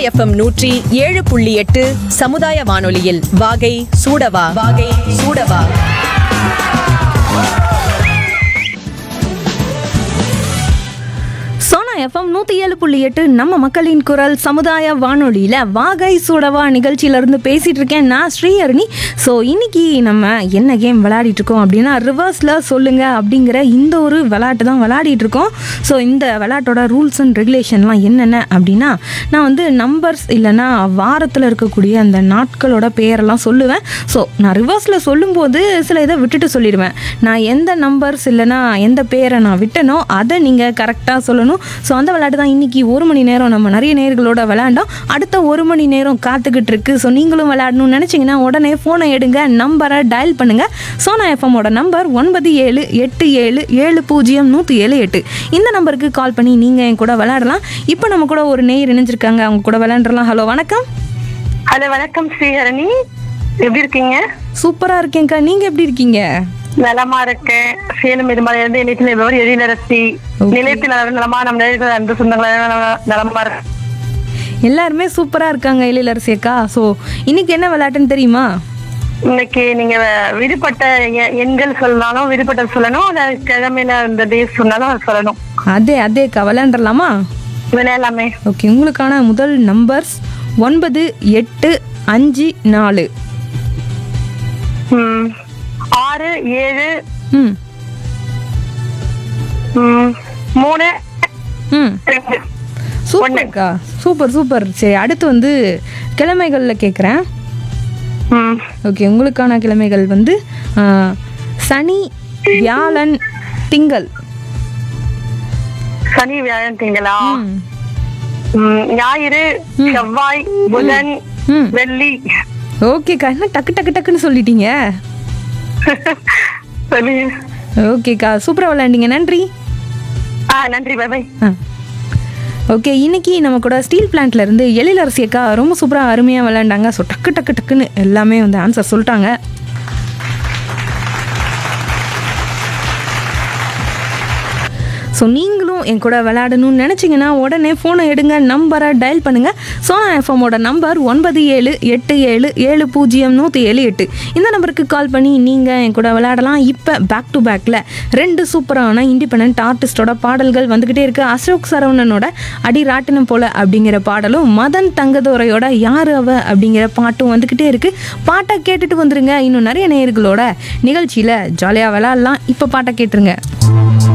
FM நூற்றி ஏழு புள்ளி எட்டு சமுதாய வானொலியில் வாகை சூடவா வாகை சூடவா சோனா எஃப்எம் நூற்றி ஏழு புள்ளி எட்டு நம்ம மக்களின் குரல் சமுதாய வானொலியில் வாகை சூடவா நிகழ்ச்சியிலேருந்து பேசிகிட்டு இருக்கேன் நான் ஸ்ரீஹரணி ஸோ இன்னைக்கு நம்ம என்ன கேம் விளையாடிட்டு இருக்கோம் அப்படின்னா ரிவர்ஸில் சொல்லுங்க அப்படிங்கிற இந்த ஒரு விளையாட்டு தான் விளையாடிட்டு இருக்கோம் ஸோ இந்த விளையாட்டோட ரூல்ஸ் அண்ட் ரெகுலேஷன்லாம் என்னென்ன அப்படின்னா நான் வந்து நம்பர்ஸ் இல்லைன்னா வாரத்தில் இருக்கக்கூடிய அந்த நாட்களோட பேரெல்லாம் சொல்லுவேன் ஸோ நான் ரிவர்ஸில் சொல்லும்போது சில இதை விட்டுட்டு சொல்லிடுவேன் நான் எந்த நம்பர்ஸ் இல்லைன்னா எந்த பேரை நான் விட்டனோ அதை நீங்கள் கரெக்டாக சொல்லணும் ஸோ அந்த விளையாட்டு தான் இன்னைக்கு ஒரு மணி நேரம் நம்ம நிறைய நேர்களோட விளையாண்டோம் அடுத்த ஒரு மணி நேரம் காத்துக்கிட்டு இருக்கு ஸோ நீங்களும் விளையாடணும்னு நினச்சிங்கன்னா உடனே ஃபோனை எடுங்க நம்பரை டயல் பண்ணுங்க சோனா எஃப்எம்மோட நம்பர் ஒன்பது ஏழு எட்டு ஏழு ஏழு பூஜ்ஜியம் நூற்றி ஏழு எட்டு இந்த நம்பருக்கு கால் பண்ணி நீங்கள் என் கூட விளையாடலாம் இப்போ நம்ம கூட ஒரு நேயர் இணைஞ்சிருக்காங்க அவங்க கூட விளையாண்டுறலாம் ஹலோ வணக்கம் ஹலோ வணக்கம் ஸ்ரீஹரணி எப்படி இருக்கீங்க சூப்பராக இருக்கேங்க்கா நீங்கள் எப்படி இருக்கீங்க நலமா இருக்கேன் சேலம் இருமலை இருந்து நிலையத்தில் இருப்பவர் எழிலரசி நிலையத்தில் நலமா நம் நேயர்கள் அன்பு சொந்தங்கள் நலமா இருக்கு எல்லாருமே சூப்பராக இருக்காங்க எழிலரசி அக்கா ஸோ இன்னைக்கு என்ன விளையாட்டுன்னு தெரியுமா இன்னைக்கு நீங்க விடுபட்ட எ- எண்கள் சொல்லனாலும் விடுபட்ட சொல்லணும் இல்ல கிழமையில இந்த டேஸ் சொன்னாலும் அது சொல்லணும் அதே அதேக்கா விளையாண்டுறலாமா விளையாடலாமே ஓகே உங்களுக்கான முதல் நம்பர்ஸ் ஒன்பது எட்டு அஞ்சு நாலு ம். ஆறு ஏழு ம் ம், மூணு ம் ரெண்டு சூப்பர்க்கா சூப்பர் சூப்பர் சரி அடுத்து வந்து கிழமைகளில் கேட்குறேன் ம். ஓகே உங்களுக்கான கிழமைகள் வந்து ஆ, சனி வியாழன் திங்கள் சனி வியாழன் திங்களா ம் ம், ஞாயிறு செவ்வாய் புதன் ம் வெள்ளி ஓகேக்கா என்ன டக்கு டக்கு டக்குன்னு சொல்லிட்டீங்க சரி ஓகேக்கா சூப்பராக விளையாண்டீங்க நன்றி ஆ நன்றி பை பை ஆ ஓகே இன்னைக்கு நம்ம கூட ஸ்டீல் பிளான்ட்ல இருந்து எழிலரசி அக்கா ரொம்ப சூப்பராக அருமையாக விளையாண்டாங்க ஸோ டக்கு டக்கு டக்குன்னு எல்லாமே வந்து ஆன்சர் சொல்லிட்டாங்க ஸோ நீங்களும் என் கூட விளையாடணும்னு நினச்சிங்கன்னா உடனே ஃபோனை எடுங்க நம்பரை டயல் பண்ணுங்கள் சோனா எஃப்எம்மோட நம்பர் ஒன்பது ஏழு எட்டு ஏழு ஏழு பூஜ்ஜியம் நூற்றி ஏழு எட்டு இந்த நம்பருக்கு கால் பண்ணி நீங்கள் என் கூட விளையாடலாம் இப்போ பேக் டு பேக்கில் ரெண்டு சூப்பரான இண்டிபெண்ட் ஆர்டிஸ்டோட பாடல்கள் வந்துக்கிட்டே இருக்குது அசோக் சரவணனோட அடி ராட்டினம் போல அப்படிங்கிற பாடலும் மதன் தங்கதோரையோட யார் அவ அப்படிங்கிற பாட்டும் வந்துக்கிட்டே இருக்குது பாட்டை கேட்டுட்டு வந்துருங்க இன்னும் நிறைய நேயர்களோட நிகழ்ச்சியில் ஜாலியாக விளையாடலாம் இப்போ பாட்டை கேட்டுருங்க